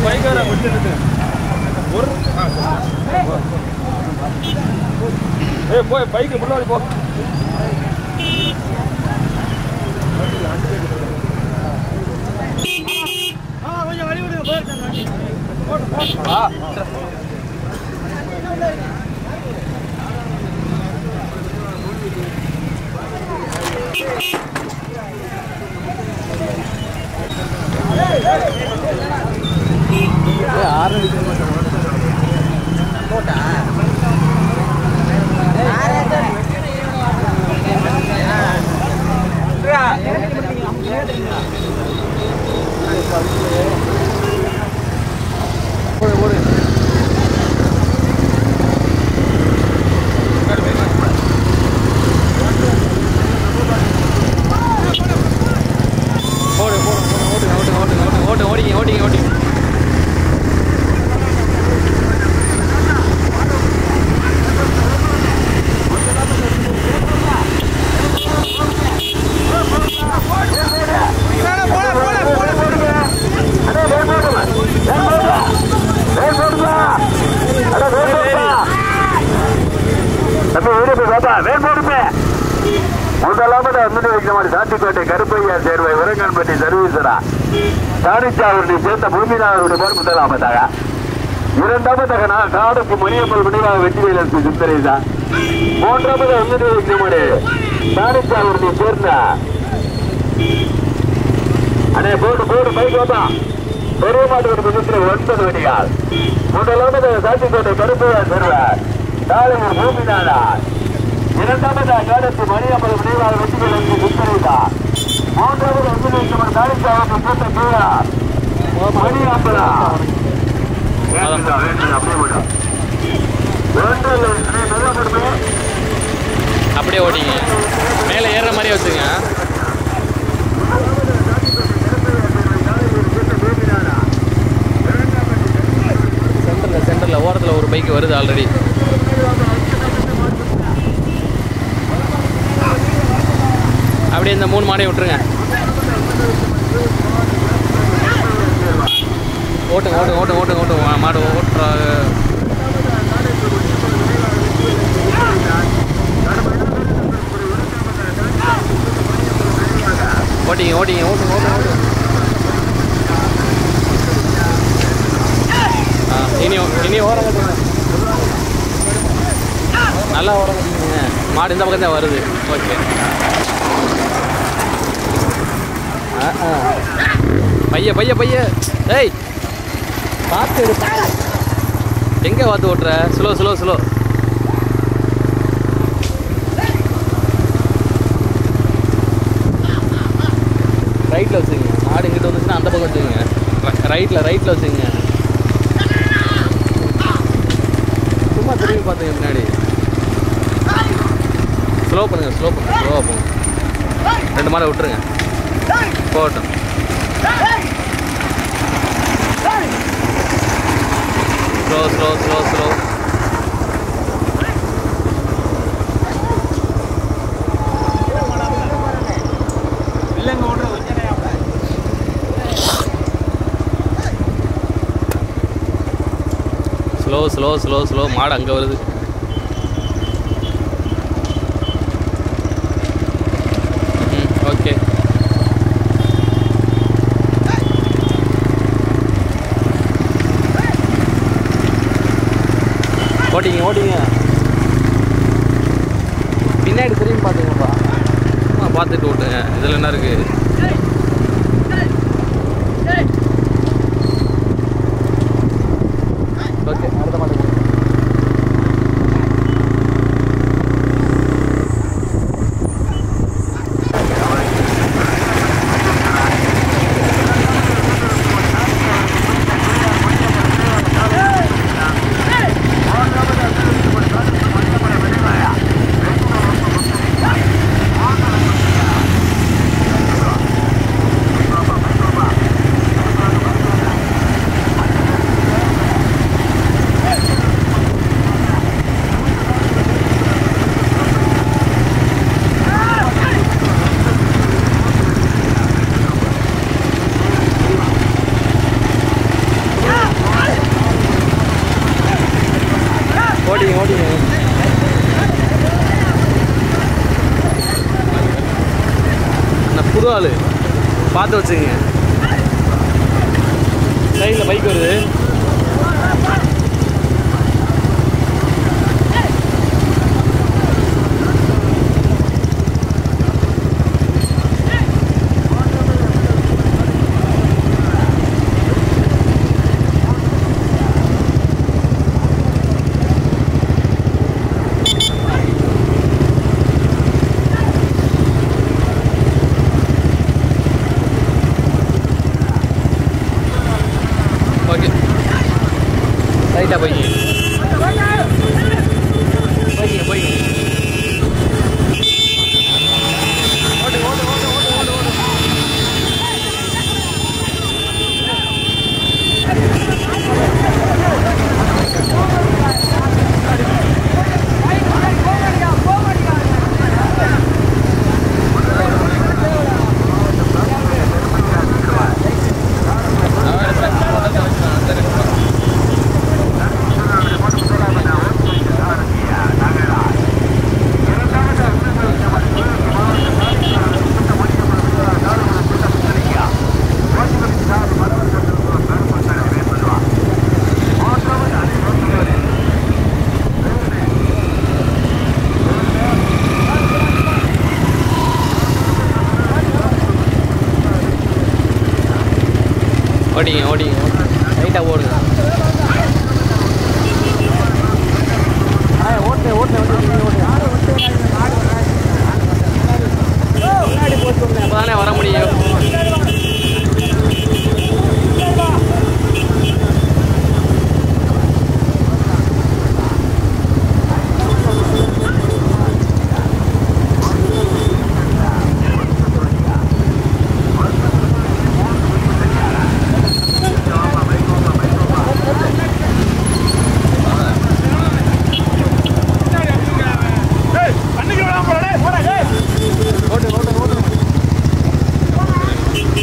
பைக்கார முடிச்சிருக்கு ஒரு ஆ, ஏய் போய் பைக்கு முன்னாடி போ ஆ போடு போடு போடு ஓட்டுங்க ஓட்டுங்க ஓட்டுங்க ஓட்டுங்க ஓட்டிங்க ஓட்டிங்க ஓட்டிங்க முதலாவது அம்மன் வைக்கமாடி சாத்திக்கோட்டை கருப்பையா சேர்வை உரங்கன்பட்டி சர்வீசரா தானிச்சாவூரினை சேர்ந்த பூமிநாதருடைய பேர் முதலாவதாக இரண்டாவதாக நான் காடுக்கு மணியம்மன் நினைவாக வெற்றிவேலன் சுந்தரேசா மூன்றாவது அம்மன் வைக்கமாடி தானிச்சாவூரினை சேர்ந்த அண்ணே போடு போடு பைக் வாப்பா பெரிய மாட்டு மிகத்தில் ஒன்பது வண்டிகள் முதலாவது சாத்திக்கோட்டை கருப்பையா சேர்வார் தாளையூர் பூமிநாதா இரண்டாவது காலத்து மணியம்மன் நினைவாக வெற்றிவேலன் சுந்தரேசா மூன்றாவது அம்மன் வைக்கமாடி தானிச்சாவூரினை சேர்ந்த பேரார் மணியம்பலா வேண்டுதா வேண்டுதா அப்படியே விடும் ஒன்றும் இல்லை அண்ணே, நல்லா கொடுங்க அப்படியே ஓட்டிங்க மேலே ஏறுற மாதிரியே வச்சுங்க சென்டரில் சென்டரில் ஓரத்தில் ஒரு பைக் வருது ஆல்ரெடி அப்படியே இந்த மூணு மாடையும் விட்டுருங்க ஓட்டுங்க ஓட்டுங்க ஓட்டுங்க ஓட்டுங்க ஓட்டுங்க மா- மாடு ஓட்டுறாங்க ஓட்டிங்க ஓட்டிங்க ஓட்டுங்க ஓட்டுங்க ஓட்டுங்க ஆ இனி இனி ஓரம் கட்டுங்க நல்லா ஓரம் கட்டுங்க மாடு இந்த பக்கம் தான் வருது ஓகே ஆ ஆ பைய பைய பைய ஏய் பார்த்து எடு எங்கே பார்த்து ஓட்டுற ஸ்லோ ஸ்லோ ஸ்லோ ரைட்டில் வச்சுங்க மாடு இங்கிட்ட வந்துச்சுன்னா அந்த பக்கம் வச்சுங்க ரைட்டில் ரைட்டில் வச்சுங்க சும்மா திரும்பி பார்த்துங்க பின்னாடி ஸ்லோ பண்ணுங்க ஸ்லோ பண்ணுங்க ஸ்லோவாக போங்க ரெண்டு மாடை விட்டுருங்க போகட்டும் slow slow slow slow slow slow slow slow மாடு அங்கே வருது ம் ஓகே ஓட்டிங்க ஓட்டிங்க பின்னாடி திரும்பி பார்த்துங்கப்பா சும்மா பார்த்துட்டு ஓட்டுங்க இதில் என்ன இருக்குது ஓகே அடுத்த மாடு பார்த்து வச்சுங்க சைடில் பைக் வருது ஓகே ரைட்டாக போய்ங்க போய்ங்க போய்ங்க ஓட்டு ஓட்டு ஓட்டு ஓட்டு ஓட்டு ஓட்டு ஓடிங்க ஓடிங்க ரைட்டாக ஓடுங்க ஓட்டு ஓட்டு அப்போதானே வர முடியும் ஓட்டு ஓட்டு ஓட்டு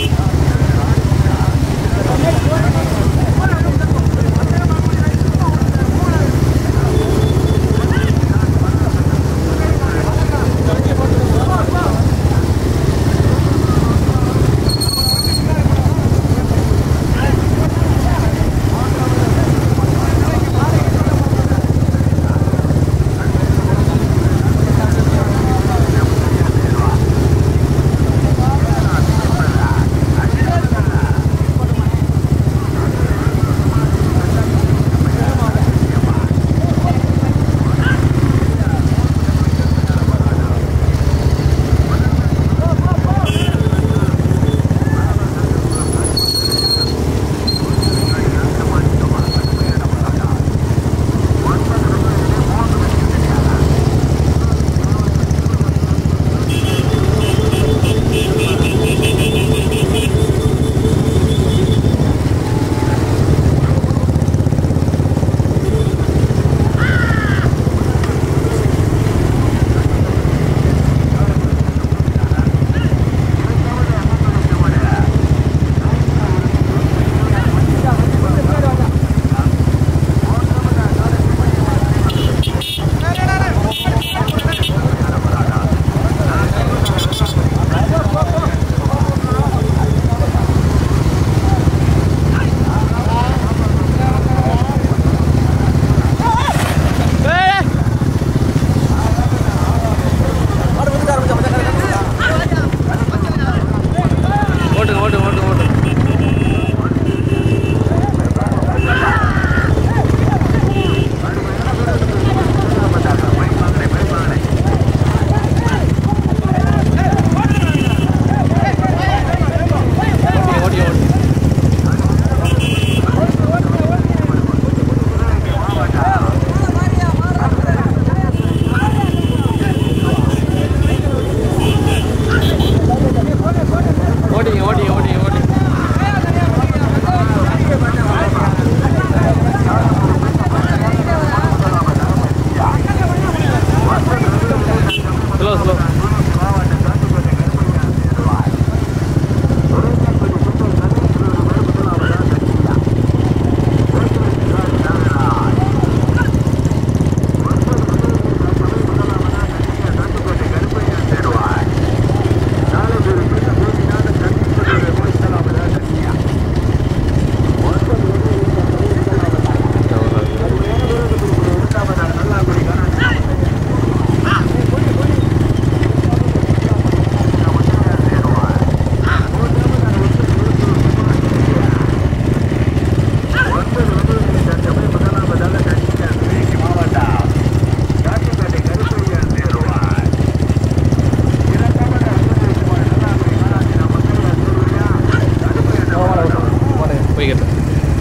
போய்க்கிறேன்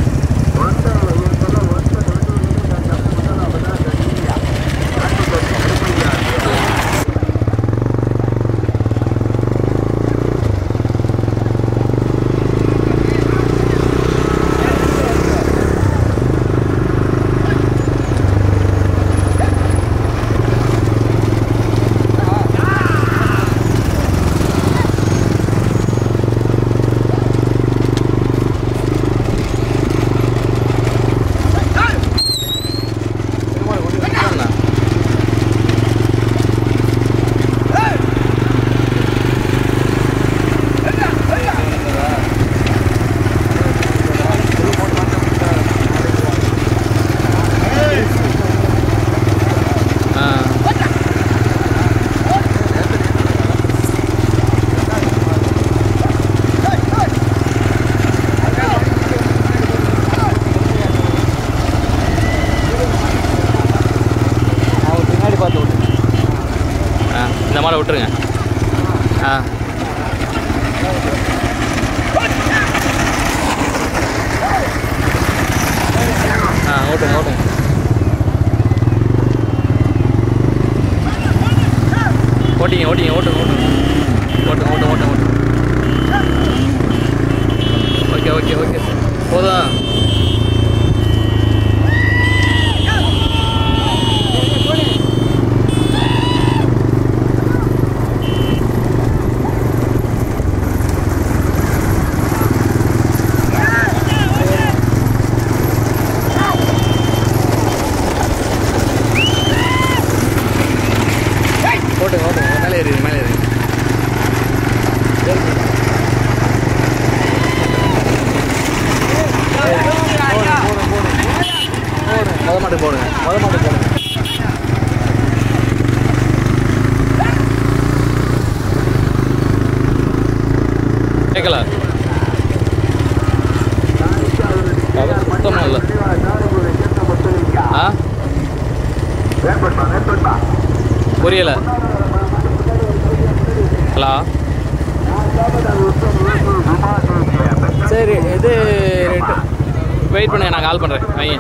ஆ பின்னாடி பார்த்து விட்டு ஆ இந்த மாடை விட்டுருங்க ஆ ஆ ஓட்டுங்க ஓட்டுங்க ஓட்டிங்க ஓட்டிங்க ஓட்டுங்க ஓட்டுங்க ஓட்டுங்க ஓட்டுங்க ஓட்டுங்க ஓட்டுங்க ஓகே ஓகே ஓகே போதும் ஓட்டுங்க ஓட்டுங்க மேலே ஏறி மேலே ஏறி முத மாட்டு போடுங்க முத மாட்டு போடுங்க கேட்கல அது சுத்தமாக இல்லை ஆ புரியல ஹலோ சரி இது ரெண்டு வெயிட் பண்ணுங்க நான் கால் பண்ணுறேன் வைங்க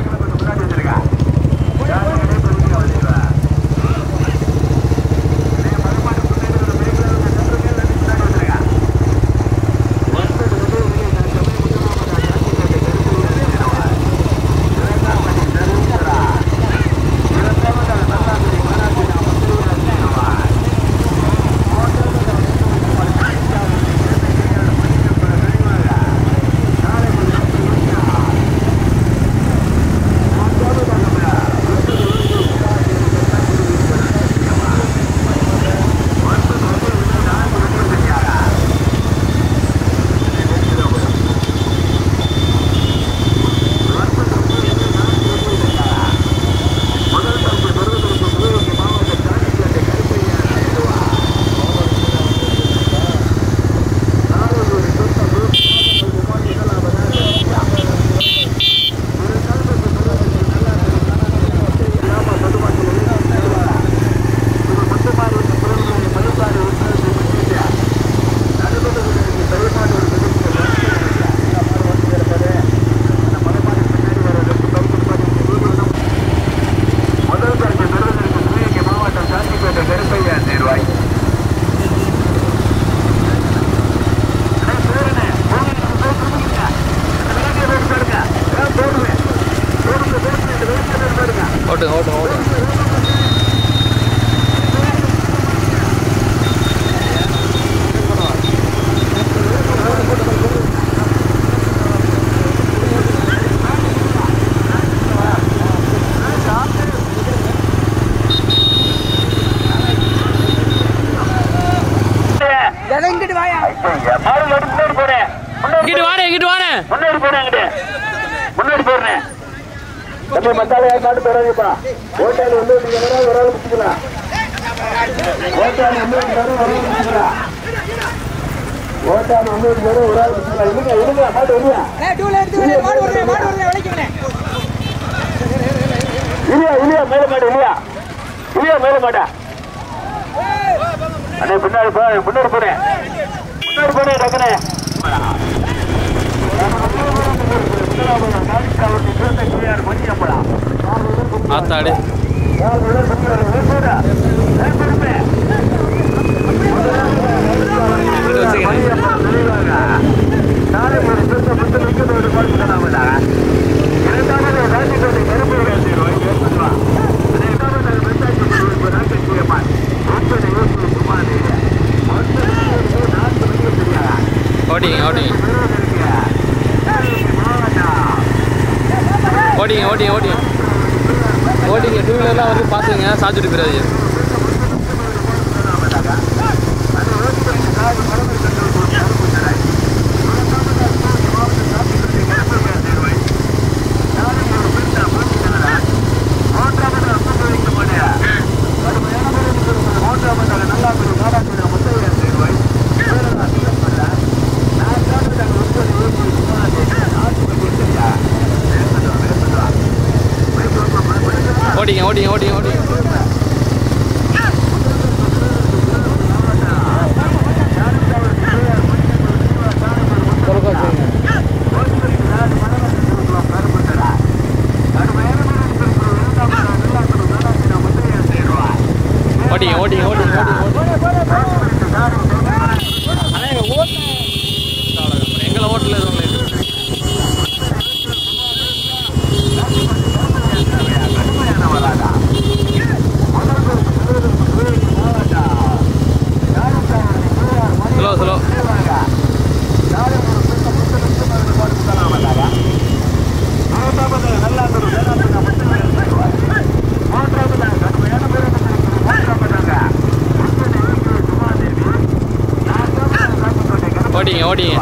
ஓட்டுங்க ஓட்டுங்க ஓட்டுங்க இங்கிட்டு வாயா மாடு எடுத்து முன்னாடி போறேன் இங்கிட்டு வாடே இங்கிட்டு வாடே முன்னாடி போறேன் அங்கிட்டு முன்னாடி போறேன் தம்பி மத்தால காட்டு போறாங்கப்பா ஓட்டாளி வந்து நீங்க வேற ஒரு ஆள் பிடிச்சிக்கலாம் ஓட்டாளி வந்து நீங்க வேற ஒரு ஆள் பிடிச்சிக்கலாம் ஓட்டாளி வந்து நீங்க வேற ஒரு ஆள் பிடிச்சிக்கலாம் இல்லைங்க இல்லைங்க மாட்டு இல்லையா டூல எடுத்து வரேன் மாடு வருது மாடு வருது விளைக்கிறேன் இல்லையா இல்லையா மேல மாடு இல்லையா இல்லையா மேல மாட்டா அண்ணே பின்னாடி போ முன்னாடி போறேன் முன்னாடி போறேன் டக்குனே ஆத்தாடு இங்கிட்டு வச்சுக்கிறேன் ஓட்டிங்க ஓட்டிங்க ஓட்டிங்க ஓட்டிங்க ஓட்டிங்க ஓட்டிங்க டூ வீலர்லாம் வந்து பார்த்துங்க சாப்பிட்டு போயிடாது ஓட்டிங்க ஓட்டிங்க ஓட்டிங்க ஓட்டிங்க திறக்க வச்சுருங்க ஓட்டிங்க ஓட்டிங்க ஓட்டிங்க ஓட்டிங்க எங்களை ஹோட்டலில் எதுவும் இல்லை ஸ்லோ ஸ்லோ ஓட்டிங்க ஓட்டிங்க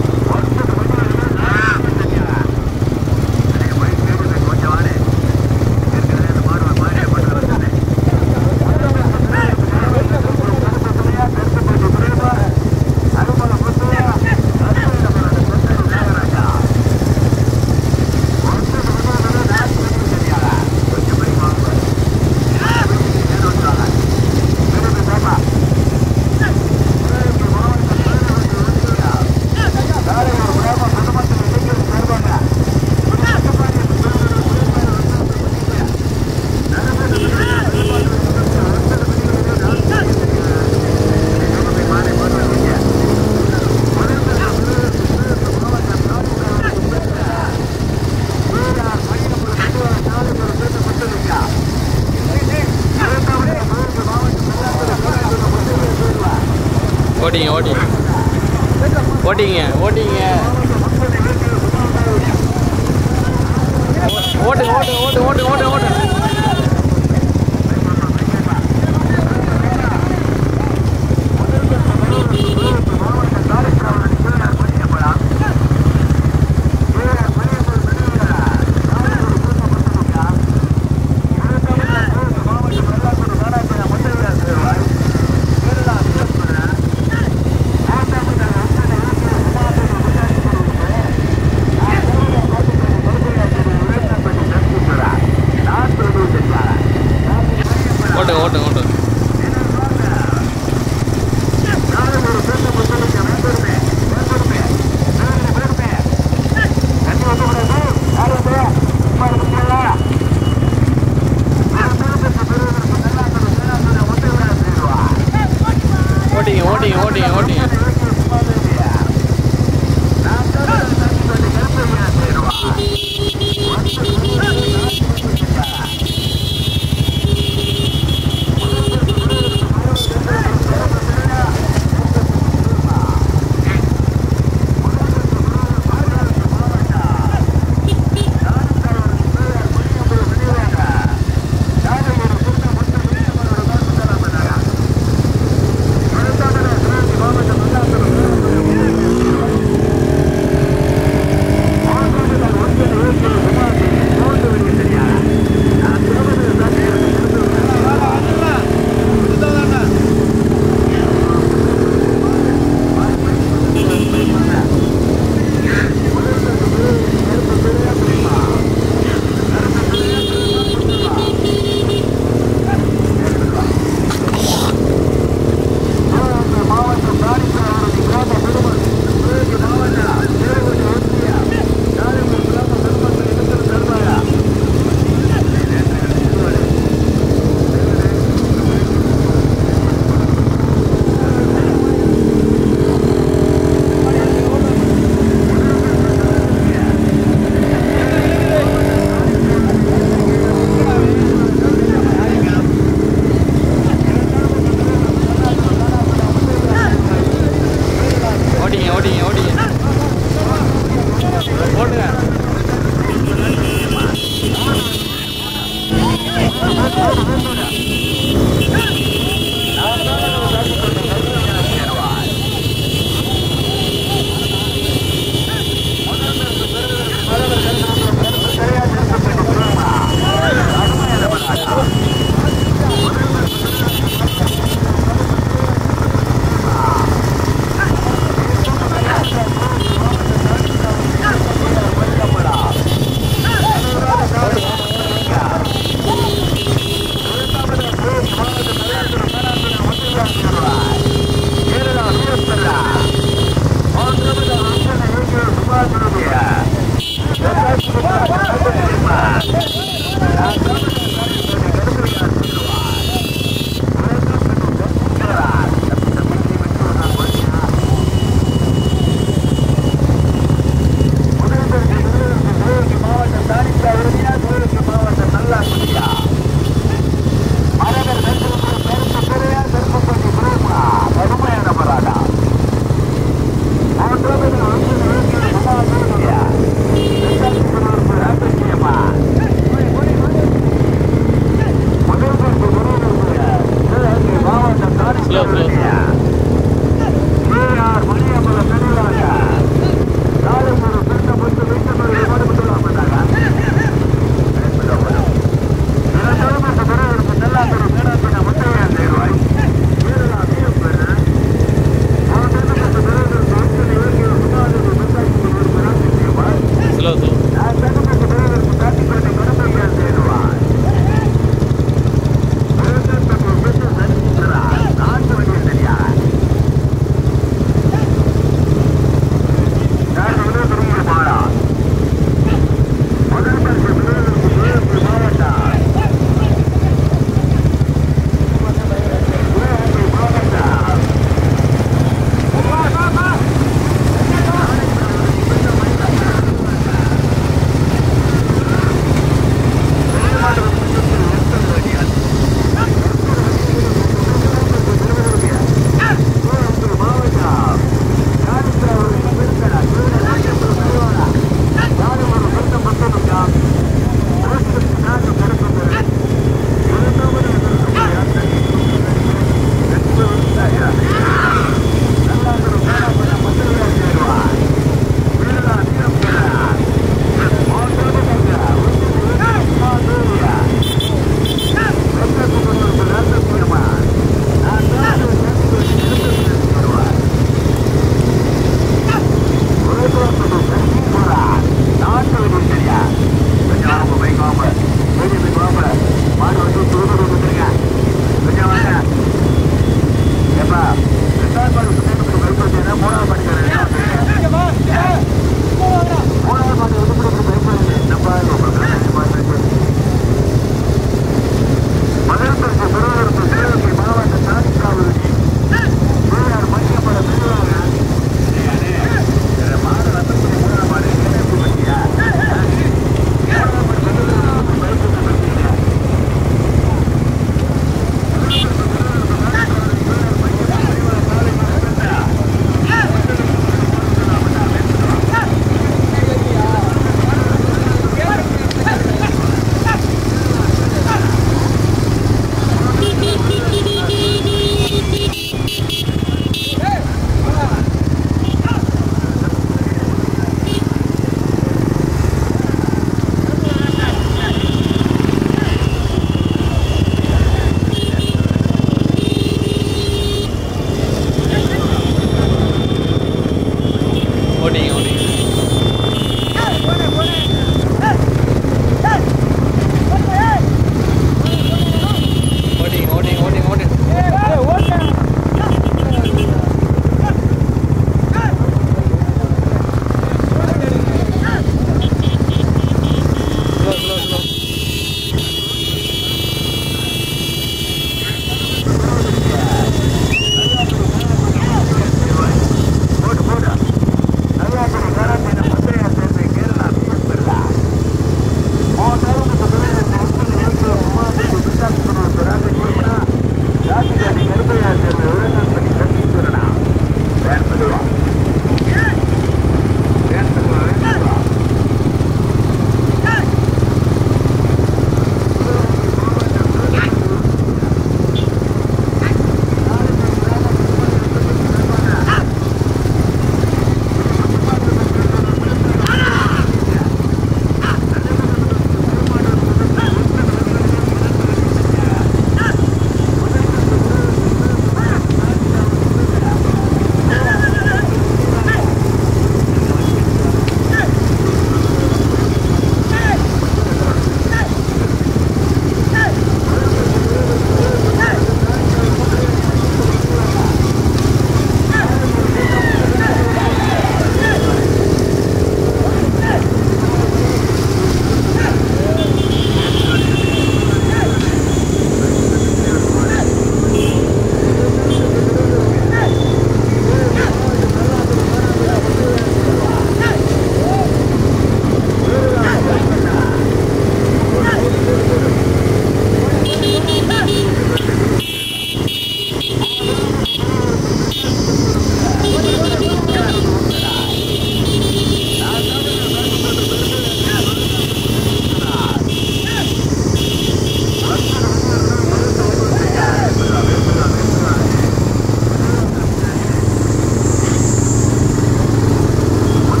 ஓட்டிங்க ஓட்டிங்க ஓட்டிங்க ஓட்டிங்க ஓட்டு ஓட்டு ஓட்டு ஓட்டு ஓட்டு ஓட்டு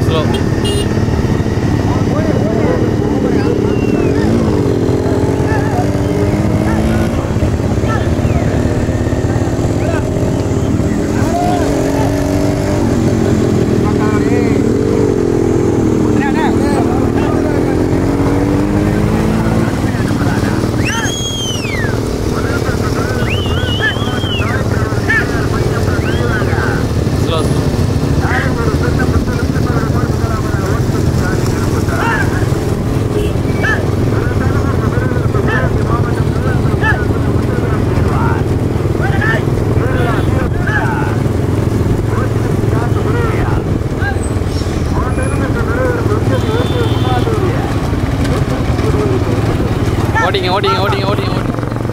ஸ்லோ ஸ்லோ ஸ்லோ ஓடிங்க ஓடிங்க ஓடிங்க ஓடிங்க ஓடிங்க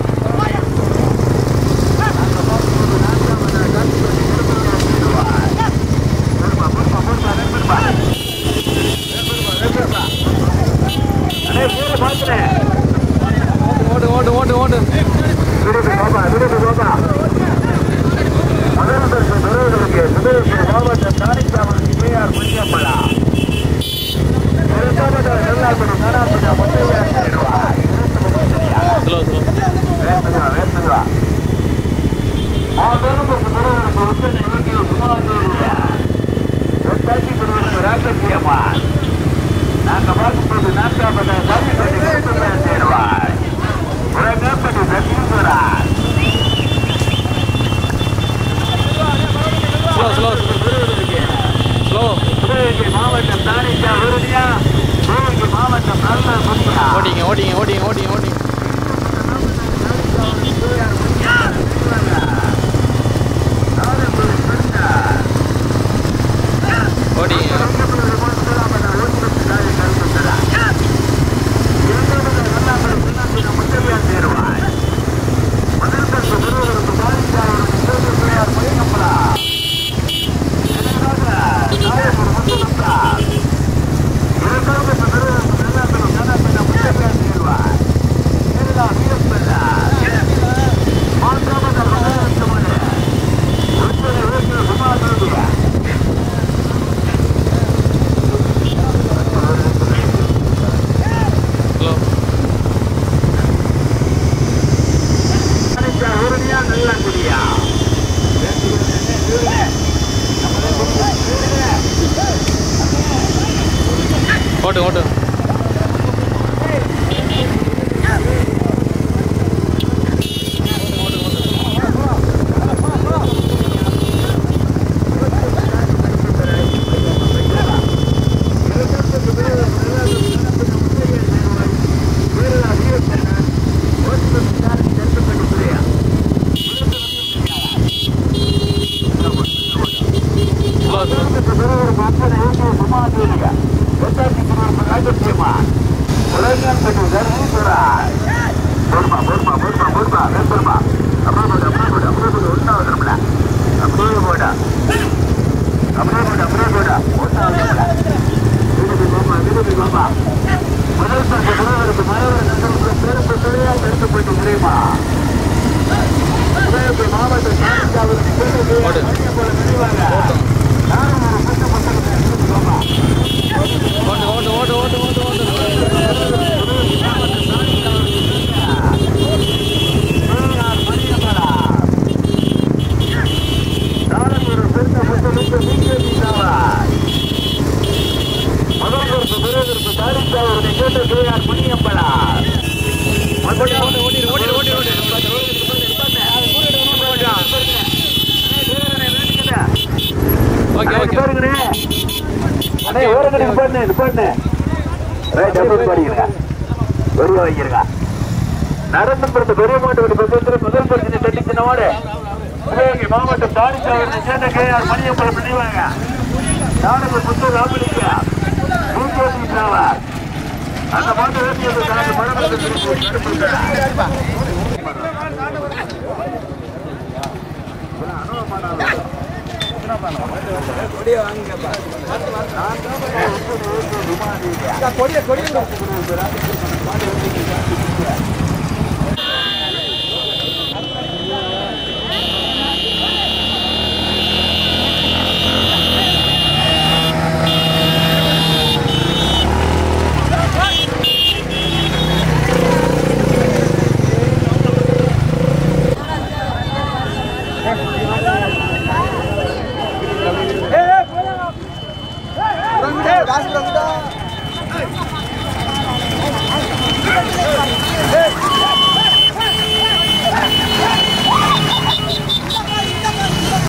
ஓடு ஓடு ஓடு ஓடு ஸ்லோ ஸ்லோ நாங்க பார்க்கும்போது நான்காவது சேருவார் உலகப்படி சத்தீஸ்வரர் ஸ்லோ ஸ்லோ ஸ்லோ சிவகங்கை மாவட்டம் தானிக்கா விருதியா சிவகங்கை மாவட்டம் நல்ல முத்துரா ஓடிங்க ஓடிங்க ஓடிங்க ஓடிங்க ஓடிங்க ஓடிங்க ஸ்லோ நல்லா குடியா ஓட்டு ஓட்டு ஸ்லோ ஸ்லோ ஓடு ஓட்டு ஓட்டு ஓட்டு ஓட்டு ஓட்டு ஓட்டு ஓடி ஓடி ஓடி ஓடி ஓடி ஓடி ஓகே ஓகே அண்ணே ஓரங்க நிப்பாட்டு நிப்பாட்டு ரைட் அப்படியே படிக்கிறீங்க வெறிய வைக்கிறீங்க நடந்து பிறந்த பெரிய மாட்டு பக்கத்தில் முதல் பிரச்சனை தட்டிச்சின மாடு சிவகங்கை மாவட்டம் தாரிசாவூர் சேர்ந்த கேஆர் மணியம்பலம் பண்ணிவாங்க நானுக்கு புத்தூர் ராமலிங்க பூஜோதி டிராவல் அந்த மாட்டு வேட்டியது தனது கொடிய கொடிய